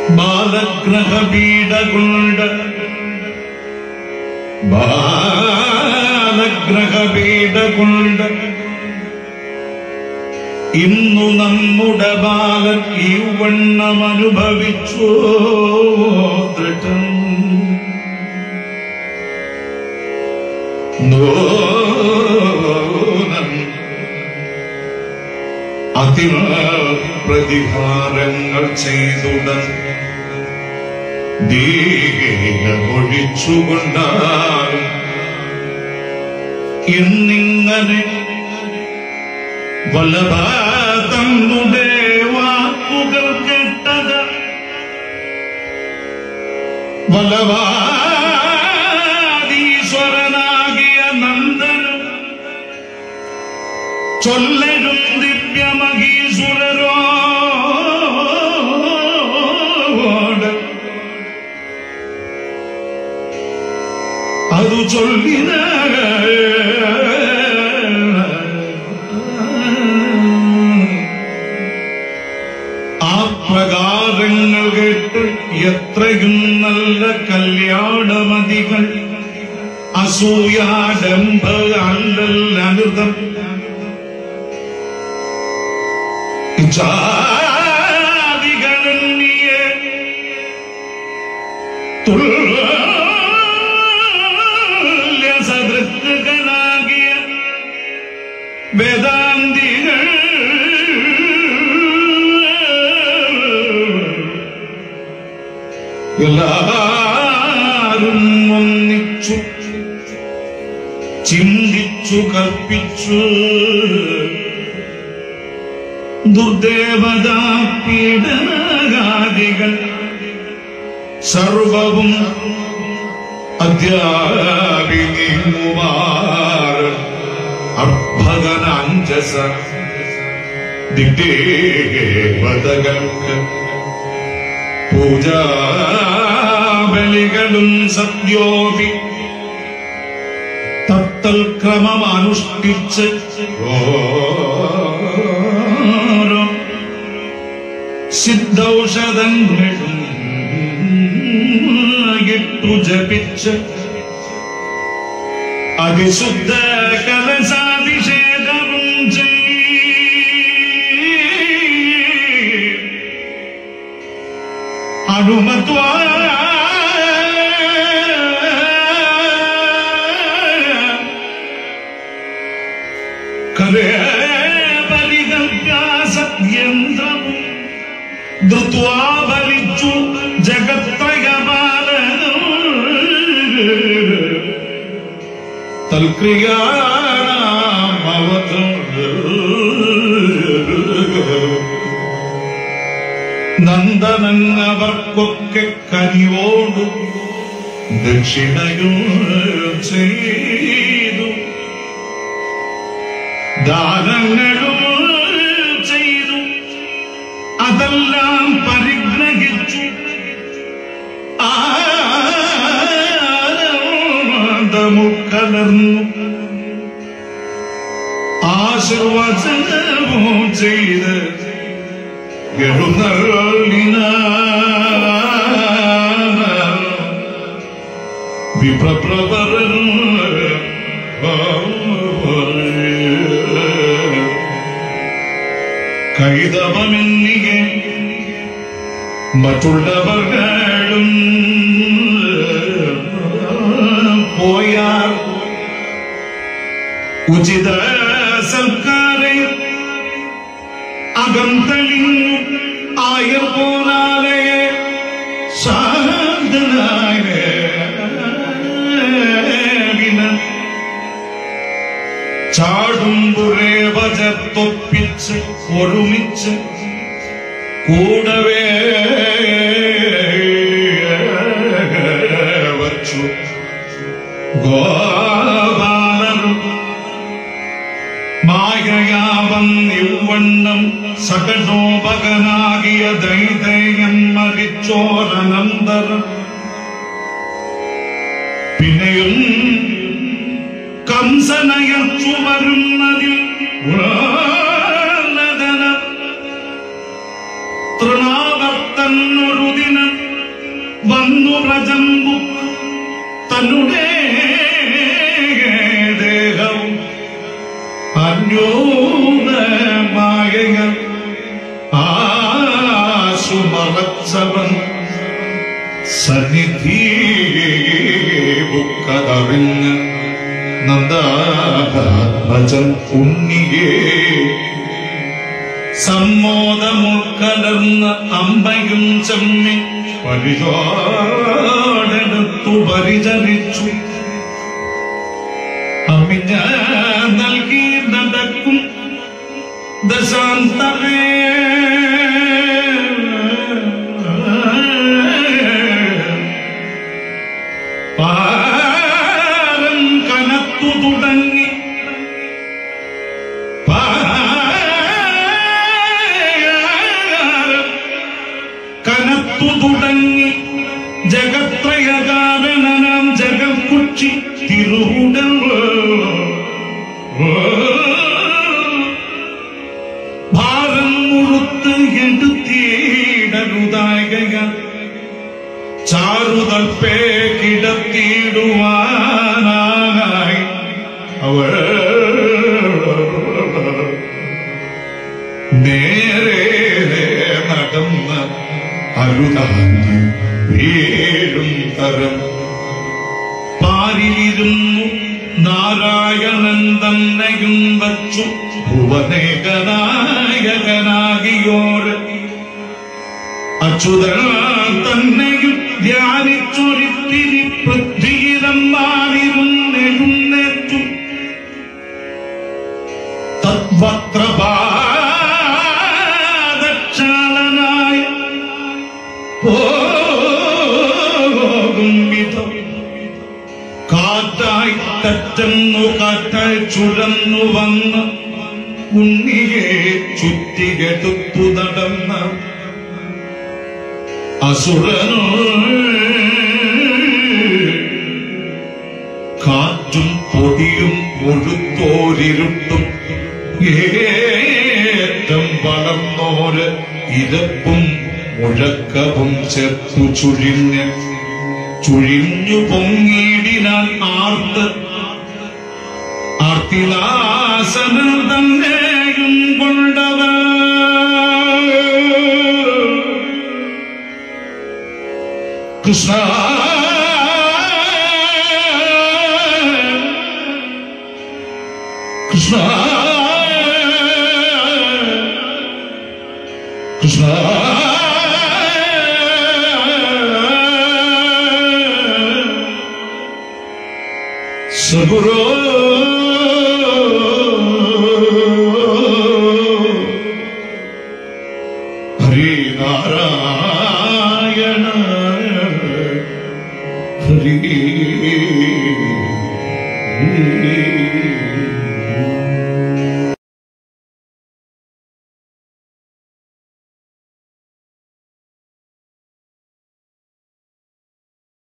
ബാലഗ്രഹപീഡ കൊണ്ട് ബാലഗ്രഹപീഡ കൊണ്ട് ഇന്നു നമ്മുടെ ബാലൻ ഈ വണ്ണം അനുഭവിച്ചു ദൃഢം നൂനം അതിൽ പ്രതികാരങ്ങൾ ചെയ്തുടൻ ദീനമൊഴിച്ചുകൊണ്ടാലും ഇന്നിങ്ങനെ വല്ലഭാതങ്ങളുടെ വാക്കുകൾ കേട്ടത് വല്ലഭാദീശ്വരനാകിയ നന്ദനും ചൊല്ലരും ദിവ്യമഹീസുരരോട് അതു ചൊല്ലിന ആ പ്രകാരങ്ങൾ കേട്ട് എത്രയും നല്ല കല്യാണമതികൾ അസൂയാഡംഭ അല്ലൽ അനൃതം ജാതികളെണ്ണിയെ തുല്യ സദൃക്കുകളാകിയ വേദാന്തികൾ എല്ലാരും ഒന്നിച്ചു ചിന്തിച്ചു കൽപ്പിച്ചു ദുർദേവതാ പീഡനാദികൾ സർവവും അധ്യാപിനിമുമാർ അർഭകനാഞ്ചസ ദിഗ്ദേവതകൾക്ക് പൂജാബലികളും സദ്യോപി തത്തൽ ക്രമം അനുഷ്ഠിച്ച് ഓരോ സിദ്ധൌഷധങ്ങളും ഇട്ടു ജപിച്ച് അതിശുദ്ധ കലശാഭിഷേകവും അനുമത്വാ സത്യന്ത്രവും ധൃത്വാ ഫലിച്ചു ജഗത്രയപാലനം തൽക്രിയാവധം നന്ദനങ്ങവർക്കൊക്കെ കനിവോടു ദക്ഷിണയും ചെയ്തു ദാനങ്ങളും ചെയ്തു അതെല്ലാം പരിഗ്രഹിച്ചു ആനന്ദമുക്കലർന്നു ആശീർവചനവും ചെയ്ത് എഴുന്നള്ളിന വിപ്രപ്രവരൻ കൈതവമെന്നികെ മറ്റുള്ളവர்களுം പോയാൽ ഉചിത സൽക്കാരെ അകം തെളിഞ്ഞു ആയർ പോനാലെ ശാന്തനായ ചാടുമ്പുറേ വചത്തൊപ്പിച്ച് ഒരുമിച്ച് കൂടവേ വച്ചു ഗോപാലനും മായയാവൻ ഇവണ്ണം സകടോപകനാകിയ ദൈതയം മരിച്ചോരനന്തരം പിന്നെയും കംസനയച്ചു വരുന്നതിൽ ഉള്ളതന തൃണാവർത്തന്നൊരു മറുദിനം വന്നു പ്രജമ്പു തന്നുടേ ദേഹവും അന്യോന്യമായ ആശുമറച്ചവൻ സന്നിധിക്കതറിഞ്ഞ് നന്ദാത്മജൻ ഉണ്ണിയേ സമ്മോദമുൾക്കലർന്ന അമ്പയും ചെമ്മി പരിചോടെടുത്തു പരിചരിച്ചു അമ്മിഞ്ഞ നൽകി നടക്കും ദശാന്തരേ പാരം കനത്തു തുടങ്ങി പാരം കനത്തു തുടങ്ങി ജഗത്രയകാരണനാം ജഗക്കുച്ചി തിരുവുടൽ ഭാരം മുഴുത്ത് എടുത്തിടരുതായക ചാരുതൽപ്പേ കിടത്തിയിടുവാനായി അവൾ നേരെ നടന്ന് അരുതാഞ്ഞ് വീഴും തരം പാരിലിരുന്നു നാരായണൻ തന്നെയും വച്ചു ഭുവനേകനായകനാകിയോര് അച്യുതൻ തന്നെയും ധ്യാനിച്ചൊരിത്തിരി പൃഥ്വീതം മാറിരുന്നെഴുന്നേറ്റു തദ്വക്രപാദക്ഷാളനായ പോകും വിധം കാറ്റായി തറ്റുന്നു കാറ്റായി ചുഴന്നു വന്ന് ഉണ്ണിയെ ചുറ്റികെടുത്തു നടന്ന അസുരനോ കാറ്റും പൊടിയും ഒഴുത്തോരിരുട്ടും ഏറ്റം വളർന്നോര് ഇരപ്പും മുഴക്കവും ചേർത്തു ചുഴിഞ്ഞ് ചുഴിഞ്ഞു പൊങ്ങിയിടിനാൻ ആർത്ത് ആർത്തിലാസനം തന്നെയും കൊണ്ടവർ കൃഷ്ണ കൃഷ്ണ കൃഷ്ണ സഗുരോ